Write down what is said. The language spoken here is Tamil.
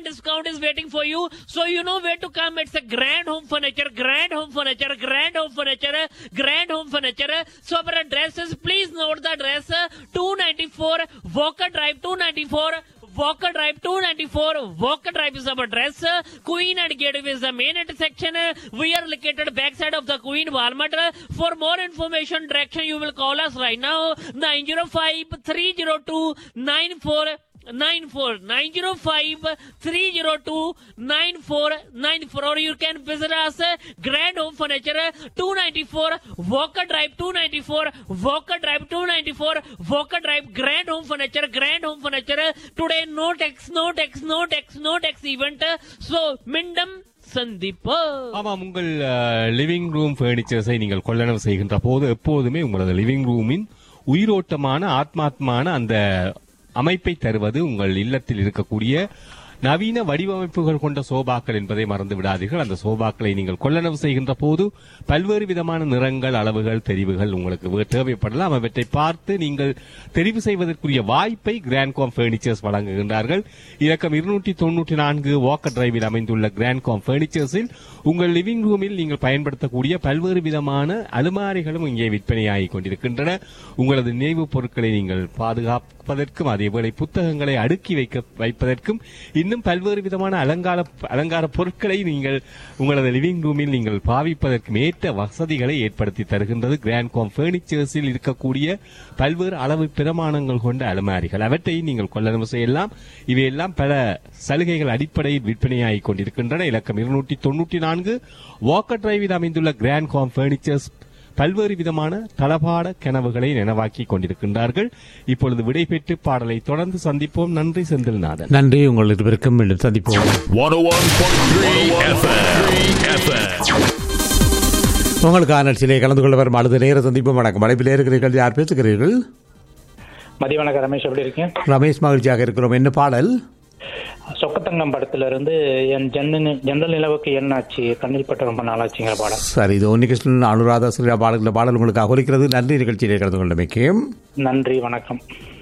grand discount is waiting for you. So you know where to come. It's a grand home furniture, grand home furniture, grand home furniture, grand home furniture. So for addresses, please note the address uh, 294 Walker Drive 294. Walker Drive 294. Walker Drive is our address. Uh, Queen and Gateway is the main intersection. Uh, We are located backside of the Queen Walmart. Uh, For more information, direction, you will call us right now. 905 302 94 94 905 302 9494 or you can visit us uh, Grand Home Furniture uh, 294 Walker Drive 294 Walker Drive 294 Walker Drive Grand Home Furniture Grand Home Furniture uh, today no tax no tax no tax no tax event uh, so Mindam Sandeep ஆமாம் உங்கள் லிவிங் ரூம் ஃபர்னிச்சர்ஸை நீங்கள் கொள்ளளவு செய்கின்ற போது எப்போதுமே உங்களது லிவிங் ரூமின் உயிரோட்டமான ஆத்மாத்மான அந்த அமைப்பை தருவது உங்கள் இல்லத்தில் இருக்கக்கூடிய நவீன வடிவமைப்புகள் கொண்ட சோபாக்கள் என்பதை மறந்து விடாதீர்கள் அந்த சோபாக்களை நீங்கள் கொள்ளளவு செய்கின்ற போது பல்வேறு விதமான நிறங்கள் அளவுகள் தெரிவுகள் உங்களுக்கு வே- தேவைப்படலாம் அவற்றை பார்த்து நீங்கள் தெரிவு செய்வதற்குரிய வாய்ப்பை கிராண்ட்காம் ஃபர்னிச்சர்ஸ் வழங்குகின்றார்கள் இலக்கம் இருநூற்றி தொன்னூற்றி நான்கு வாக்கர் டிரைவில் அமைந்துள்ள கிராண்ட்காம் ஃபர்னிச்சர்ஸில் உங்கள் லிவிங் ரூமில் நீங்கள் பயன்படுத்தக்கூடிய பல்வேறு விதமான அலுமாரிகளும் இங்கே விற்பனையாகிக் கொண்டிருக்கின்றன உங்களது நினைவுப் பொருட்களை நீங்கள் பாதுகாப்பதற்கும் அதேவேளை புத்தகங்களை அடுக்கி வைக்க வைப்பதற்கும் இன்னும் பல்வேறு விதமான அலங்கார அலங்கார பொருட்களை நீங்கள் உங்களது லிவிங் ரூமில் நீங்கள் பாவிப்பதற்கும் ஏற்ற வசதிகளை ஏற்படுத்தி தருகின்றது கிராண்ட்காம் ஃபர்னிச்சர்ஸில் இருக்கக்கூடிய பல்வேறு அளவு பிரமாணங்கள் கொண்ட அலமாரிகள் அவற்றை நீங்கள் கொள்ளளவு செய்யலாம் இவையெல்லாம் பல சலுகைகள் அடிப்படையில் விற்பனையாகிக் கொண்டிருக்கின்றன இலக்கம் இருநூற்றி தொன்னூற்றி நான்கு வாக்கர் டிரைவில் அமைந்துள்ள கிராண்ட்காம் ஃபர்னிச்சர்ஸ் பல்வேறு விதமான தளபாட கனவுகளை நினைவாக்கிக் கொண்டிருக்கின்றார்கள் இப்பொழுது விடைபெற்று பாடலை தொடர்ந்து சந்திப்போம் நன்றி செந்தில்நாதன் நன்றி உங்கள் இருவருக்கும் மீண்டும் சந்திப்போம் 101.3 FM. உங்களுக்கான நிகழ்ச்சியிலே கலந்து கொள்ள வரும் அடுத்த நேர சந்திப்போம் வணக்கம் அழைப்பிலே இருக்கிறீர்கள் யார் பேசுகிறீர்கள் மதிய வணக்கம் ரமேஷ் எப்படி இருக்கீங்க ரமேஷ் மகிழ்ச்சியாக இருக்கிறோம் என்ன பாடல் சொக்கத்தங்கம் படத்துல இருந்து என் ஜன்னல் ஜன்னல் நிலவுக்கு என்னாச்சு கண்ணில் பட்டு ரொம்ப நாளாச்சுங்கிற பாடம் சரி இது உன்னிகிருஷ்ணன் அனுராதா ஸ்ரீரா பாடல்கள பாடல் உங்களுக்காக ஒலிக்கிறது நன்றி நிகழ்ச்சியிலே கலந்து கொண்டமைக்கு நன்றி வணக்கம்